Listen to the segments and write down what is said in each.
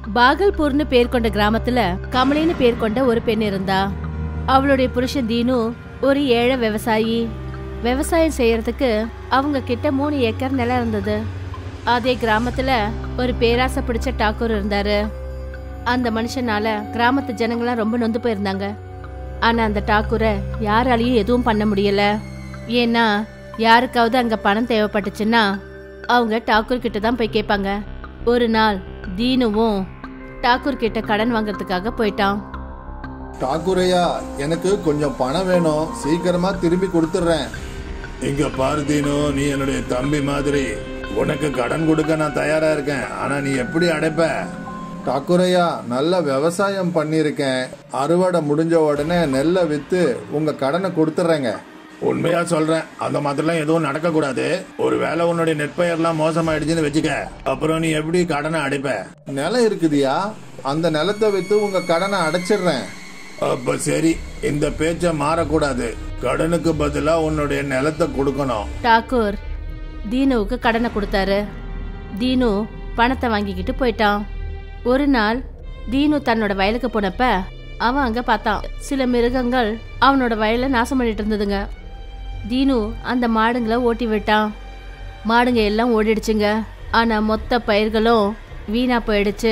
பாகல்பூர்னு பேர் கொண்ட கிராமத்துல கமலின்னு பேர் கொண்ட ஒரு பெண் இருந்தா அவளுடைய புருஷன் தீனு ஒரு ஏழை விவசாயி விவசாயம் செய்யறதுக்கு அவங்க கிட்ட மூணு ஏக்கர் நிலம் இருந்தது அதே கிராமத்துல ஒரு பேராசை பிடிச்ச டாக்கூர் இருந்தாரு அந்த மனுஷனால கிராமத்து ஜனங்களாம் ரொம்ப நொந்து போயிருந்தாங்க ஆனா அந்த டாக்கூரை யாராலையும் எதுவும் பண்ண முடியல ஏன்னா யாருக்காவது அங்க பணம் தேவைப்பட்டுச்சுன்னா அவங்க டாக்கூர் கிட்ட தான் போய் கேட்பாங்க ஒரு நாள் தீனுவும் டாக்கூர் கிட்ட கடன் வாங்குறதுக்காக போயிட்டான் டாக்குரையா எனக்கு கொஞ்சம் பணம் வேணும் சீக்கிரமா திரும்பி கொடுத்துட்றேன் இங்க பாரு தீனு நீ என்னுடைய தம்பி மாதிரி உனக்கு கடன் கொடுக்க நான் தயாரா இருக்கேன் ஆனா நீ எப்படி அடைப்ப டாக்குரையா நல்ல விவசாயம் பண்ணியிருக்கேன் அறுவடை முடிஞ்ச உடனே நெல்லை வித்து உங்க கடனை கொடுத்துட்றேங்க உண்மையா சொல்றேன் அந்த மாதிரிலாம் எதுவும் நடக்க கூடாது ஒருவேளை உன்னுடைய நெற்பயிர்லாம் மோசமாயிடுச்சுன்னு வச்சுக்க அப்புறம் நீ எப்படி கடனை அடைப்ப நிலம் இருக்குதியா அந்த நிலத்தை வித்து உங்க கடனை அடைச்சிடுறேன் அப்ப சரி இந்த பேச்ச மாறக்கூடாது கடனுக்கு பதிலா உன்னுடைய நிலத்தை கொடுக்கணும் டாக்கூர் தீனுவுக்கு கடனை கொடுத்தாரு தீனு பணத்தை வாங்கிக்கிட்டு போயிட்டான் ஒரு நாள் தீனு தன்னோட வயலுக்கு போனப்ப அவன் அங்க பார்த்தான் சில மிருகங்கள் அவனோட வயலை நாசம் பண்ணிட்டு இருந்ததுங்க தீனு அந்த மாடுங்களை ஓட்டி விட்டான் மாடுங்க எல்லாம் ஓடிடுச்சுங்க ஆனா மொத்த பயிர்களும் வீணா போயிடுச்சு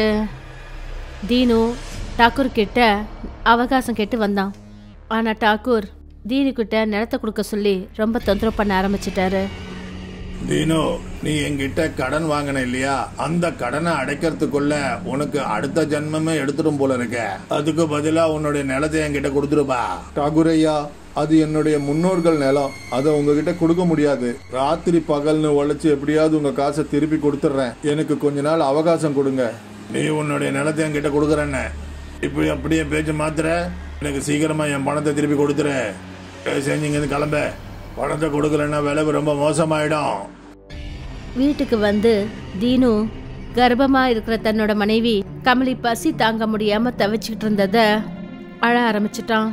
தீனு டாக்கூர் கிட்ட அவகாசம் கேட்டு வந்தான் ஆனா டாக்கூர் தீனு கிட்ட நிலத்தை கொடுக்க சொல்லி ரொம்ப தொந்தரவு பண்ண ஆரம்பிச்சிட்டாரு தீனு நீ என்கிட்ட கடன் வாங்கின இல்லையா அந்த கடனை அடைக்கிறதுக்குள்ள உனக்கு அடுத்த ஜென்மமே எடுத்துடும் போல இருக்க அதுக்கு பதிலா உன்னுடைய நிலத்தை என்கிட்ட கொடுத்துருப்பா டாகுரையா அது என்னுடைய முன்னோர்கள் நிலம் அதை உங்ககிட்ட கொடுக்க முடியாது ராத்திரி பகல்னு உழைச்சு எப்படியாவது உங்க காசை திருப்பி கொடுத்துட்றேன் எனக்கு கொஞ்ச நாள் அவகாசம் கொடுங்க நீ உன்னுடைய நிலத்தை என்கிட்ட கொடுக்குறேன்னு இப்படி அப்படியே பேச்சு மாத்துற எனக்கு சீக்கிரமா என் பணத்தை திருப்பி கொடுத்துரு செஞ்சுங்க கிளம்ப பணத்தை கொடுக்கலன்னா விளைவு ரொம்ப மோசமாயிடும் வீட்டுக்கு வந்து தீனு கர்ப்பமா இருக்கிற தன்னோட மனைவி கமலி பசி தாங்க முடியாம தவிச்சுக்கிட்டு இருந்தத அழ ஆரம்பிச்சிட்டான்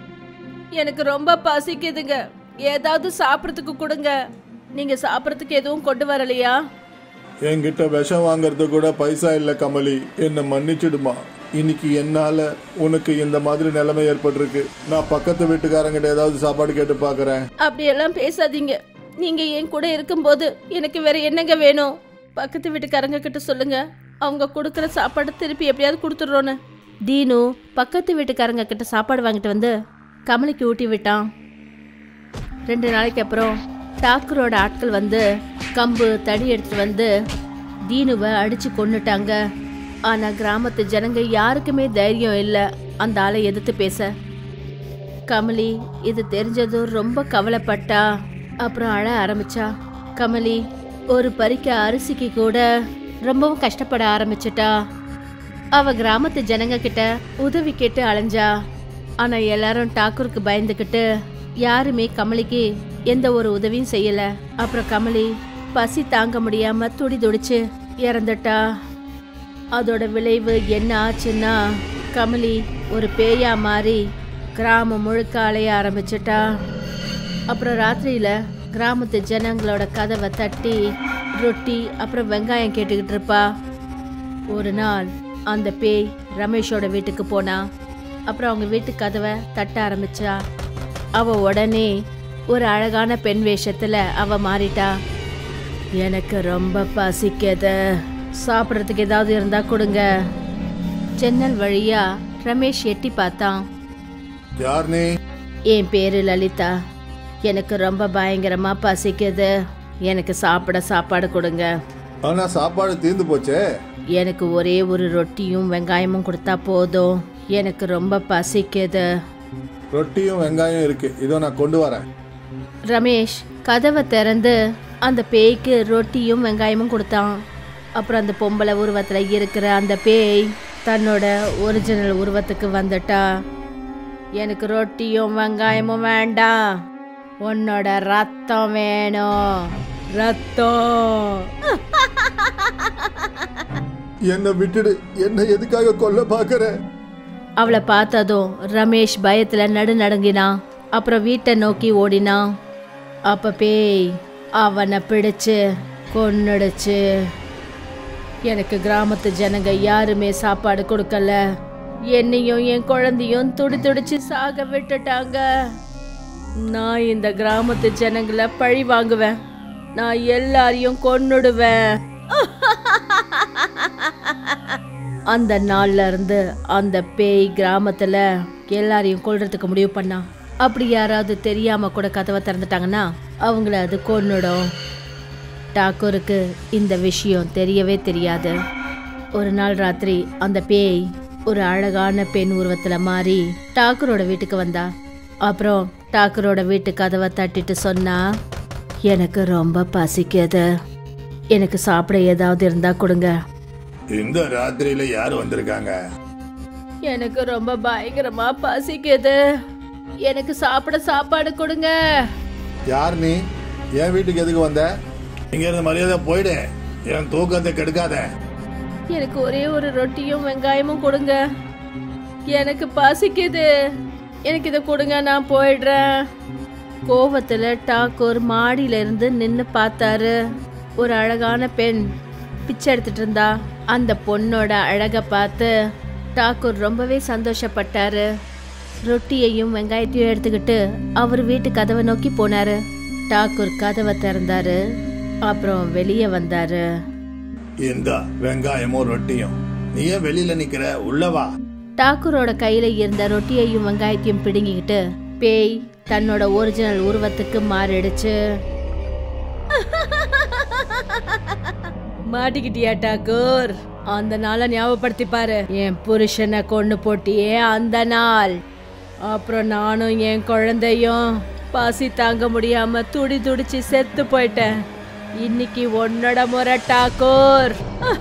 எனக்கு ரொம்ப பசிக்குதுங்க ஏதாவது சாப்பிட்றதுக்கு கொடுங்க நீங்க சாப்பிட்றதுக்கு எதுவும் கொண்டு வரலையா என்கிட்ட விஷம் வாங்குறது கூட பைசா இல்ல கமலி என்ன மன்னிச்சிடுமா இன்னைக்கு என்னால உனக்கு இந்த மாதிரி நிலைமை ஏற்பட்டிருக்கு நான் பக்கத்து வீட்டுக்காரங்கிட்ட ஏதாவது சாப்பாடு கேட்டு பாக்குறேன் அப்படியெல்லாம் பேசாதீங்க நீங்க என் கூட இருக்கும்போது எனக்கு வேற என்னங்க வேணும் பக்கத்து வீட்டுக்காரங்க கிட்ட சொல்லுங்க அவங்க கொடுக்குற சாப்பாடு திருப்பி எப்படியாவது கொடுத்துட்றோன்னு தீனு பக்கத்து வீட்டுக்காரங்க கிட்ட சாப்பாடு வாங்கிட்டு வந்து கமலிக்கு ஊட்டி விட்டான் ரெண்டு நாளைக்கு அப்புறம் டாக்கரோட ஆட்கள் வந்து கம்பு தடி எடுத்துட்டு வந்து தீனுவை அடிச்சு கொன்னுட்டாங்க ஆனா கிராமத்து ஜனங்க யாருக்குமே தைரியம் இல்லை அந்த ஆளை எதிர்த்து பேச கமலி இது தெரிஞ்சதும் ரொம்ப கவலைப்பட்டா அப்புறம் அழ ஆரம்பிச்சா கமலி ஒரு பறிக்க அரிசிக்கு கூட ரொம்பவும் கஷ்டப்பட ஆரம்பிச்சிட்டா அவ கிராமத்து ஜனங்க கிட்ட உதவி கேட்டு அலைஞ்சா ஆனா எல்லாரும் டாக்கூருக்கு பயந்துக்கிட்டு யாருமே கமலிக்கு எந்த ஒரு உதவியும் செய்யல அப்புறம் கமலி பசி தாங்க முடியாம துடி துடிச்சு இறந்துட்டா அதோட விளைவு என்ன ஆச்சுன்னா கமலி ஒரு பேயா மாறி கிராமம் முழுக்க அலைய ஆரம்பிச்சிட்டா அப்புறம் ராத்திரியில கிராமத்து ஜனங்களோட கதவை தட்டி ரொட்டி அப்புறம் வெங்காயம் கேட்டுக்கிட்டு இருப்பா ஒரு நாள் அந்த பேய் ரமேஷோட வீட்டுக்கு போனா அப்புறம் அவங்க வீட்டு கதவை தட்ட ஆரம்பிச்சா அவ உடனே ஒரு அழகான பெண் வேஷத்துல அவ மாறிட்டா எனக்கு ரொம்ப பசிக்குது சாப்பிட்றதுக்கு ஏதாவது இருந்தா கொடுங்க ஜன்னல் வழியா ரமேஷ் எட்டி பார்த்தான் யார் நீ என் பேரு லலிதா எனக்கு ரொம்ப பயங்கரமா பசிக்குது எனக்கு சாப்பிட சாப்பாடு கொடுங்க ஆனா சாப்பாடு தீர்ந்து போச்சே எனக்கு ஒரே ஒரு ரொட்டியும் வெங்காயமும் கொடுத்தா போதும் எனக்கு ரொம்ப பசிக்குது ரொட்டியும் வெங்காயம் இருக்கு இதோ நான் கொண்டு வரேன் ரமேஷ் கதவை திறந்து அந்த பேய்க்கு ரொட்டியும் வெங்காயமும் கொடுத்தான் அப்புறம் அந்த பொம்பளை உருவத்துல இருக்கிற அந்த பேய் தன்னோட ஒரிஜினல் உருவத்துக்கு வந்துட்டா எனக்கு ரொட்டியும் வெங்காயமும் வேண்டாம் உன்னோட ரத்தம் வேணும் ரத்தம் என்னை விட்டுடு என்ன எதுக்காக கொல்ல பாக்குற அவளை பார்த்ததும் ரமேஷ் பயத்துல நடு நடுங்கினான் அப்புறம் வீட்டை நோக்கி ஓடினான் அப்ப பேய் அவனை பிடிச்சு கொன்னுடுச்சு எனக்கு கிராமத்து ஜனங்க யாருமே சாப்பாடு கொடுக்கல என்னையும் என் குழந்தையும் துடி துடிச்சு சாக விட்டுட்டாங்க நான் இந்த கிராமத்து ஜனங்களை பழி வாங்குவேன் நான் எல்லாரையும் கொன்னுடுவேன் அந்த நாள்ல இருந்து அந்த பேய் கிராமத்துல எல்லாரையும் கொல்றதுக்கு முடிவு பண்ணா அப்படி யாராவது தெரியாம கூட கதவை திறந்துட்டாங்கன்னா அவங்கள அது கொன்னுடும் டாக்கூருக்கு இந்த விஷயம் தெரியவே தெரியாது ஒரு நாள் ராத்திரி அந்த பேய் ஒரு அழகான பெண் உருவத்துல மாறி டாக்கூரோட வீட்டுக்கு வந்தா அப்புறம் டாக்கூரோட வீட்டு கதவை தட்டிட்டு சொன்னா எனக்கு ரொம்ப பசிக்குது எனக்கு சாப்பிட ஏதாவது இருந்தா கொடுங்க இந்த ராத்திரியில யார் வந்திருக்காங்க எனக்கு ரொம்ப பயங்கரமா பசிக்குது எனக்கு சாப்பிட சாப்பாடு கொடுங்க யார் நீ என் வீட்டுக்கு எதுக்கு வந்த இங்க இருந்து மரியாதை போயிடு என் தூக்கத்தை கெடுக்காத எனக்கு ஒரே ஒரு ரொட்டியும் வெங்காயமும் கொடுங்க எனக்கு பசிக்குது எனக்கு இதை கொடுங்க நான் போயிடுறேன் கோவத்துல டாக்கூர் மாடியில இருந்து நின்னு பார்த்தாரு ஒரு அழகான பெண் பிச்சை எடுத்துட்டு இருந்தா அந்த பொண்ணோட அழகை பார்த்து டாக்கூர் ரொம்பவே சந்தோஷப்பட்டாரு ரொட்டியையும் வெங்காயத்தையும் எடுத்துக்கிட்டு அவர் வீட்டு கதவை நோக்கி போனாரு டாக்கூர் கதவை திறந்தாரு அப்புறம் வெளியே வந்தாரு இந்த வெங்காயமும் ரொட்டியும் நீ ஏன் வெளியில நிக்கிற உள்ளவா டாக்கூரோட கையில இருந்த ரொட்டியையும் வெங்காயத்தையும் பிடுங்கிக்கிட்டு பேய் தன்னோட ஒரிஜினல் உருவத்துக்கு மாறிடுச்சு மாட்டிக்கிட்டியா டாக்கூர் அந்த நாளை ஞாபகப்படுத்தி பாரு என் புருஷனை கொண்டு போட்டியே அந்த நாள் அப்புறம் நானும் என் குழந்தையும் பசி தாங்க முடியாம துடி துடிச்சு செத்து போயிட்டேன் இன்னைக்கு உன்னோட முறை டாக்கூர்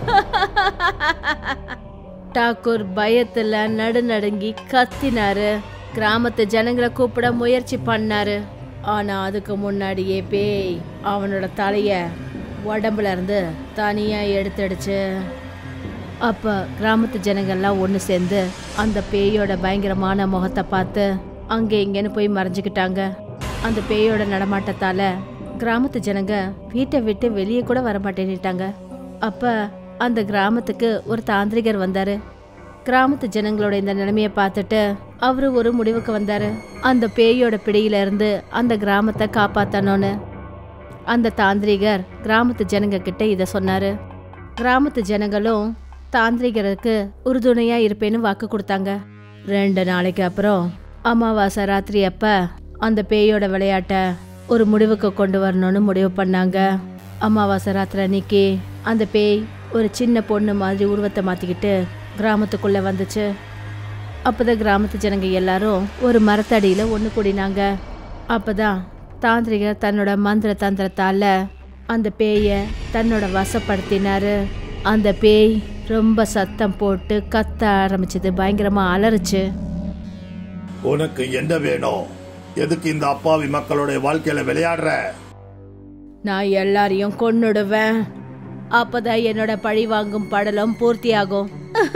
டாக்கூர் பயத்துல நடுநடுங்கி கத்தினாரு கிராமத்து ஜனங்களை கூப்பிட முயற்சி பண்ணாரு ஆனா அதுக்கு முன்னாடியே பேய் அவனோட தலைய உடம்புல இருந்து தனியா எடுத்துடுச்சு அப்ப கிராமத்து ஜனங்கள்லாம் ஒன்று சேர்ந்து அந்த பேயோட பயங்கரமான முகத்தை பார்த்து அங்கே இங்கேன்னு போய் மறைஞ்சுக்கிட்டாங்க அந்த பேயோட நடமாட்டத்தால கிராமத்து ஜனங்க வீட்டை விட்டு வெளியே கூட வர மாட்டேன்னுட்டாங்க அப்ப அந்த கிராமத்துக்கு ஒரு தாந்திரிகர் வந்தாரு கிராமத்து ஜனங்களோட இந்த நிலைமையை பார்த்துட்டு அவரு ஒரு முடிவுக்கு வந்தாரு அந்த பேயோட பிடியில இருந்து அந்த கிராமத்தை காப்பாத்தணும்னு அந்த தாந்திரிகர் கிராமத்து ஜனங்க கிட்ட இதை சொன்னாரு கிராமத்து ஜனங்களும் தாந்திரிகருக்கு உறுதுணையா இருப்பேன்னு வாக்கு கொடுத்தாங்க ரெண்டு நாளைக்கு அப்புறம் அமாவாசை ராத்திரி அப்ப அந்த பேயோட விளையாட்ட ஒரு முடிவுக்கு கொண்டு வரணும்னு முடிவு பண்ணாங்க அமாவாசை ராத்திரி அன்னைக்கு அந்த பேய் ஒரு சின்ன பொண்ணு மாதிரி உருவத்தை மாத்திக்கிட்டு கிராமத்துக்குள்ள வந்துச்சு அப்பதான் கிராமத்து ஜனங்க எல்லாரும் ஒரு மரத்தடியில ஒன்று கூடினாங்க அப்பதான் தாந்திரிகர் தன்னோட மந்திர தந்திரத்தால அந்த பேயை தன்னோட வசப்படுத்தினாரு அந்த பேய் ரொம்ப சத்தம் போட்டு கத்த ஆரம்பிச்சது பயங்கரமா அலறுச்சு உனக்கு என்ன வேணும் எதுக்கு இந்த அப்பாவி மக்களுடைய வாழ்க்கையில விளையாடுற நான் எல்லாரையும் கொன்னுடுவேன் அப்பதான் என்னோட பழி வாங்கும் படலம் பூர்த்தியாகும்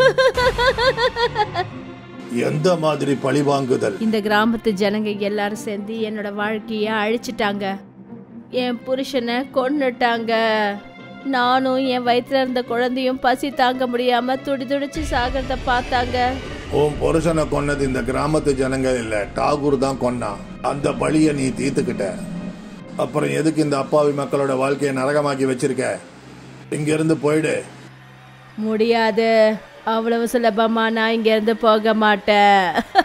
எந்த மாதிரி பழி வாங்குதல் இந்த கிராமத்து ஜனங்க எல்லாரும் சேர்ந்து என்னோட வாழ்க்கைய அழிச்சிட்டாங்க என் புருஷனை கொன்னுட்டாங்க நானும் என் வயித்துல இருந்த குழந்தையும் பசி தாங்க முடியாம துடி துடிச்சு சாகிறத பார்த்தாங்க உன் புருஷனை கொன்னது இந்த கிராமத்து ஜனங்க இல்ல டாகூர் தான் கொன்னான் அந்த பழிய நீ தீர்த்துக்கிட்ட அப்புறம் எதுக்கு இந்த அப்பாவி மக்களோட வாழ்க்கையை நரகமாக்கி வச்சிருக்க இங்க இருந்து போயிடு முடியாது அவ்வளவு சுலபமா நான் இங்க இருந்து போக மாட்டேன்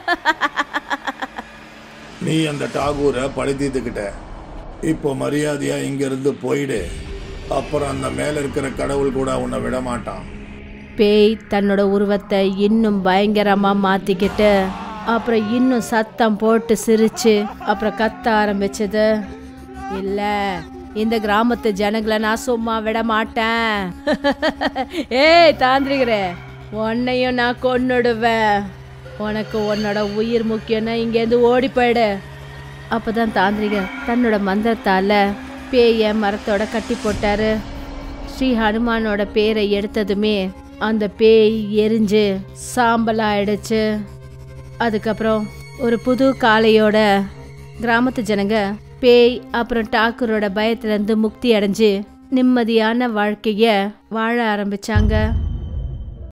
நீ அந்த டாகூரை பழி தீர்த்துக்கிட்ட இப்போ மரியாதையா இங்க இருந்து போயிடு அப்புறம் அந்த மேல இருக்கிற கடவுள் கூட உன்னை விட மாட்டான் பேய் தன்னோட உருவத்தை இன்னும் பயங்கரமா மாத்திக்கிட்டு அப்புறம் இன்னும் சத்தம் போட்டு சிரிச்சு அப்புறம் கத்த ஆரம்பிச்சது இல்ல இந்த கிராமத்து ஜனங்களை நான் சும்மா விட மாட்டேன் ஏய் தாந்திரிகரே உன்னையும் நான் கொன்னுடுவேன் உனக்கு உன்னோட உயிர் முக்கியம்னா இங்கேருந்து ஓடி போயிடு அப்பதான் தாந்திரிகர் தன்னோட மந்திரத்தால பேய மரத்தோட கட்டி போட்டாரு ஸ்ரீ ஹனுமானோட பேரை எடுத்ததுமே அந்த பேய் எரிஞ்சு சாம்பல் ஆயிடுச்சு அதுக்கப்புறம் ஒரு புது காளையோட கிராமத்து ஜனங்க பேய் அப்புறம் டாக்கூரோட பயத்துல இருந்து முக்தி அடைஞ்சு நிம்மதியான வாழ்க்கைய வாழ ஆரம்பிச்சாங்க